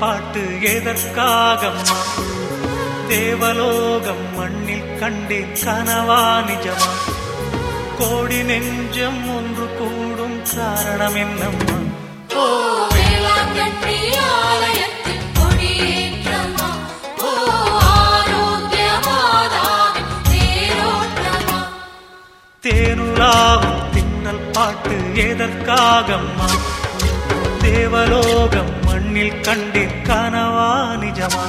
பாட்டு எதற்காகம்மா தேவலோகம் மண்ணில் கண்டேன் கனவா நிஜமா கோடி நெஞ்சம் ஒன்று கூடும் காரணம் என்னம்மா ஓ வேளாங்கண்ணி ஆலயத்தின் கொடியேற்றமா ஓ ஆரோக்கிய மாதாவின் தேரோட்டமா தேனுலாவும் தின்னல் பாட்டு எதற்காகம்மா தேவலோகம் மண்ணில் கண்டேன் கனவா நிஜமா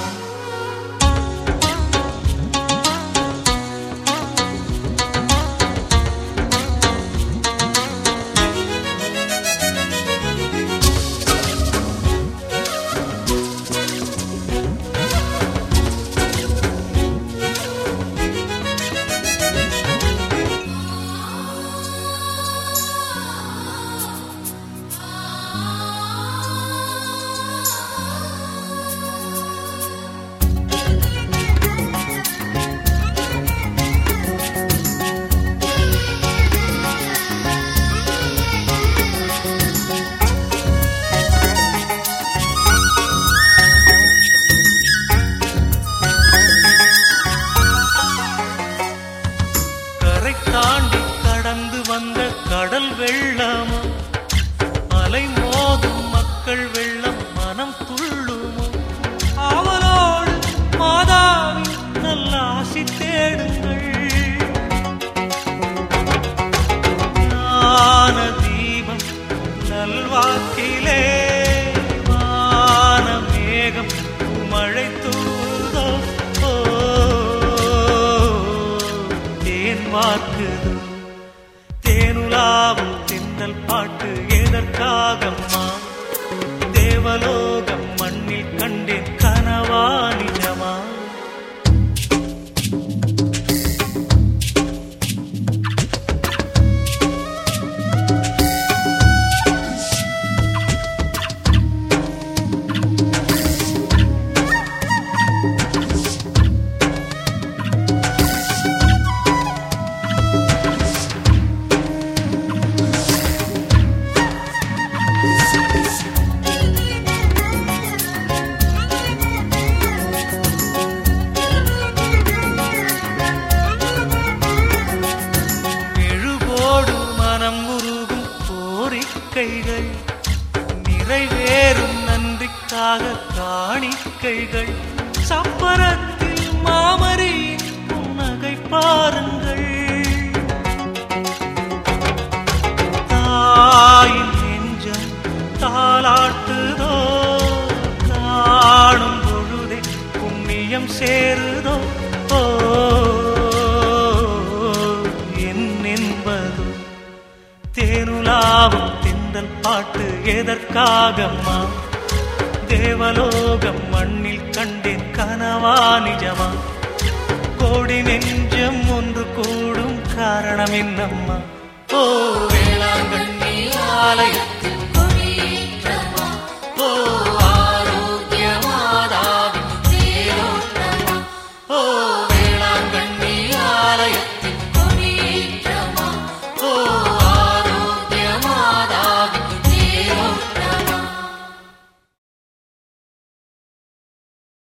கரை தாண்டி கடந்து வந்த கடல் வெள்ளமோ அலை மோதும் மக்கள் வெள்ளம் மனம் துள்ளுமோ அவளோடு மாதாவின் நல்ல ஆசி தேடுங்கள் ஞான தீபம் நல்வாக்கிலே வான மேகம் மழை தூதோ ஓ, தேன் வாக்குதோ தேனுலாவும் தின்னல் பாட்டு எதற்காகம்மா தேவலோகம் மண்ணில் கண்டேன் கனவா நிஜமா எழுவோடு மனம் உருகும் கோரிக்கைகள் நிறைவேறும் நன்றிக்காக காணிக்கைகள் சப்பரத்தில் மாமரியின் புன்னகை பாருங்கள் தாயின் நெஞ்சம் தாளாட்டுதோ காணும் பொழுதே புண்ணியம் சேருதோ ஓ என் என்பது தேனுலாவும் திந்தல் பாட்டு எதற்காகம்மா தேவலோகம் மண்ணில் கண்டேன் கனவா நிஜமா கோடி நெஞ்சம் ஒன்று கூடும் காரணம் என்னம்மா ஓ